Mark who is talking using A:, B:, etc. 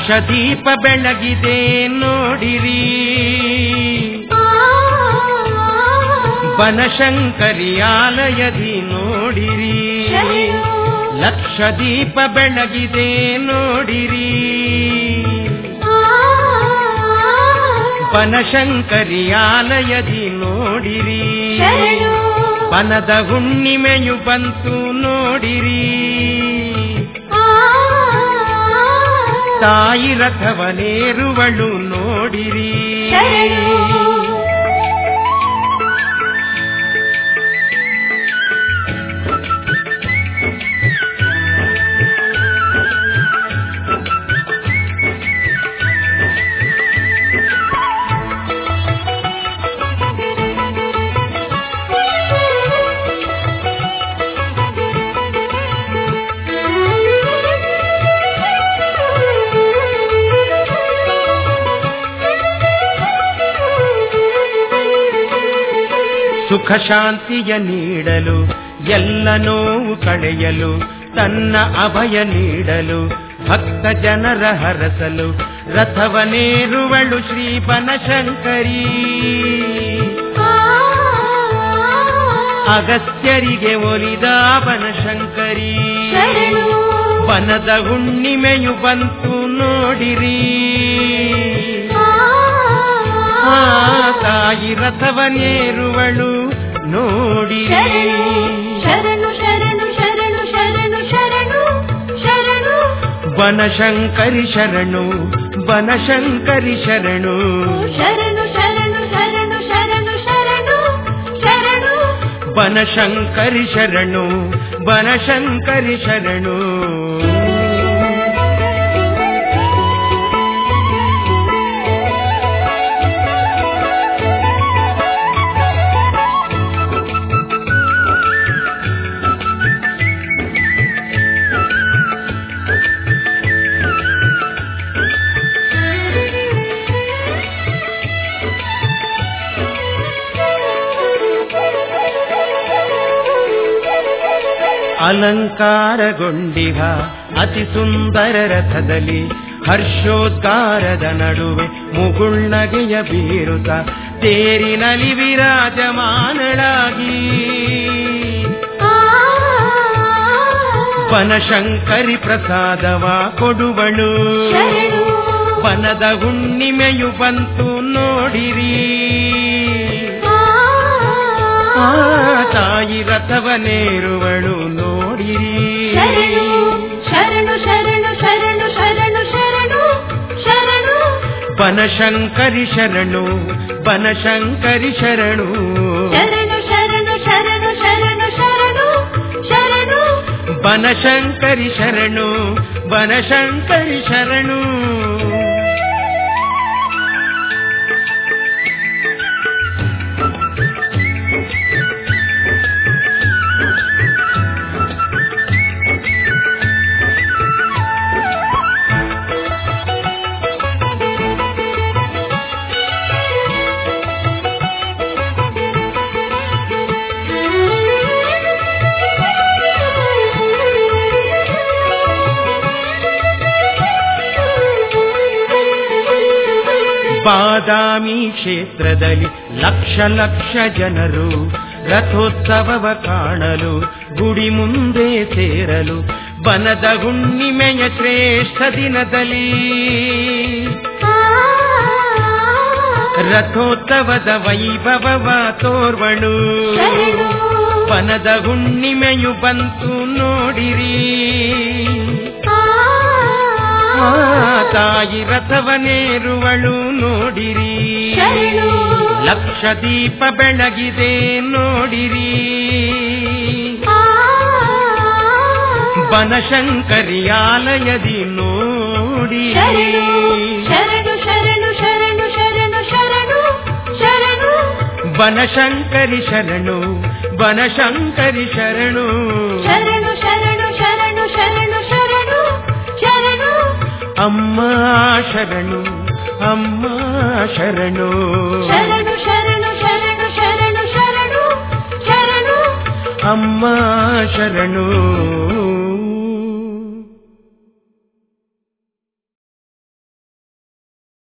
A: ಲಕ್ಷ ದೀಪ ಬೆಳಗಿದೆ ನೋಡಿರಿ ಬನಶಂಕರಿ ಆಲಯದಿ ನೋಡಿರಿ ಲಕ್ಷ ದೀಪ ಬೆಳಗಿದೆ ನೋಡಿರಿ ಬನಶಂಕರಿ ಆಲಯದಿ ನೋಡಿರಿ ಬನದ ಹುಣ್ಣಿಮೆಯು ಬಂತು ನೋಡಿರಿ ತಾಯಿ ರಥವನೇರುವಳು ನೋಡಿರಿ ಸುಖ ಶಾಂತಿಯ ನೀಡಲು ಎಲ್ಲ ನೋವು ಕಳೆಯಲು ತನ್ನ ಅಭಯ ನೀಡಲು ಭಕ್ತ ಜನರ ಹರಸಲು ರಥವನೇರುವಳು ಶ್ರೀ ಬನಶಂಕರಿ ಅಗಸ್ತ್ಯರಿಗೆ ಒಲಿದ ಬನಶಂಕರಿ ಬನದ ಹುಣ್ಣಿಮೆಯು ಬಂತು ನೋಡಿರಿ ಆ ತಾಯಿ ರಥವನೇರುವಳು ನೋಡಿರಿ
B: ಶರಣು ಶರಣು ಶರಣು ಶರಣು ಶರಣು ಶರಣು
A: ಬನಶಂಕರಿ ಶರಣು ಬನಶಂಕರಿ ಶರಣು
B: ಶರಣು ಶರಣು ಶರಣು ಶರಣು ಶರಣು ಶರಣು
A: ಬನಶಂಕರಿ ಶರಣು ಬನಶಂಕರಿ ಶರಣು ಅಲಂಕಾರಗೊಂಡಿಹ ಅತಿ ಸುಂದರ ರಥದಲ್ಲಿ ಹರ್ಷೋದ್ಗಾರದ ನಡುವೆ ಮುಗುಳ್ನಗೆಯ ಬೀರುತ್ತ ತೇರಿನಲಿ ವಿರಾಜಮಾನಳಾಗಿ ಬನಶಂಕರಿ ಪ್ರಸಾದವ ಕೊಡುವಳು
B: ಶರಣು
A: ಬನದ ಹುಣ್ಣಿಮೆಯು ಬಂತು ನೋಡಿರಿ ಆ ತಾಯಿ ರಥವನೇರುವಳು ನೋಡಿರಿ
B: ಶರಣು ಶರಣು ಶರಣು ಶರಣು ಶರಣು ಶರಣು ಶರಣು
A: ಬನಶಂಕರಿ ಶರಣು ಬನಶಂಕರಿ ಶರಣು
B: ಶರಣು ಶರಣು ಶರಣು ಶರಣು ಶರಣು ಶರಣು
A: ಬನಶಂಕರಿ ಶರಣು ಬನಶಂಕರಿ ಶರಣು ಬಾದಾಮಿ ಕ್ಷೇತ್ರದಲ್ಲಿ ಲಕ್ಷ ಲಕ್ಷ ಜನರು ರಥೋತ್ಸವವ ಕಾಣಲು ಗುಡಿ ಮುಂದೆ ಸೇರಲು ಬನದ ಹುಣ್ಣಿಮೆಯ ಶ್ರೇಷ್ಠ ದಿನದಲ್ಲಿ ರಥೋತ್ಸವದ ವೈಭವವ ತೋರ್ವಳು
B: ಶರಣು
A: ಬನದ ಹುಣ್ಣಿಮೆಯು ಬಂತು ನೋಡಿರಿ ಆ ತಾಯಿ ರಥವನೇರುವಳು ನೋಡಿರಿ
B: ಶರಣು
A: ಲಕ್ಷ ದೀಪ ಬೆಳಗಿದೆ ನೋಡಿರಿ ಬನಶಂಕರಿ ಆಲಯದಿ ನೋಡಿ
B: ಶರಣು ಶರಣು ಶರಣು ಶರಣು ಶರಣು ಶರಣು ಶರಣು
A: ಬನಶಂಕರಿ ಶರಣು ಬನಶಂಕರಿ ಶರಣು
B: ಶರಣು ಶರಣು ಶರಣು ಶರಣು ಶರಣು ಶರಣು
A: ಅಮ್ಮ ಶರಣು ಅಮ್ಮ ಶರಣು
B: ಶರಣು ಶರಣು ಶರಣು ಶರಣು ಶರಣು ಶರಣು
A: ಅಮ್ಮ ಶರಣು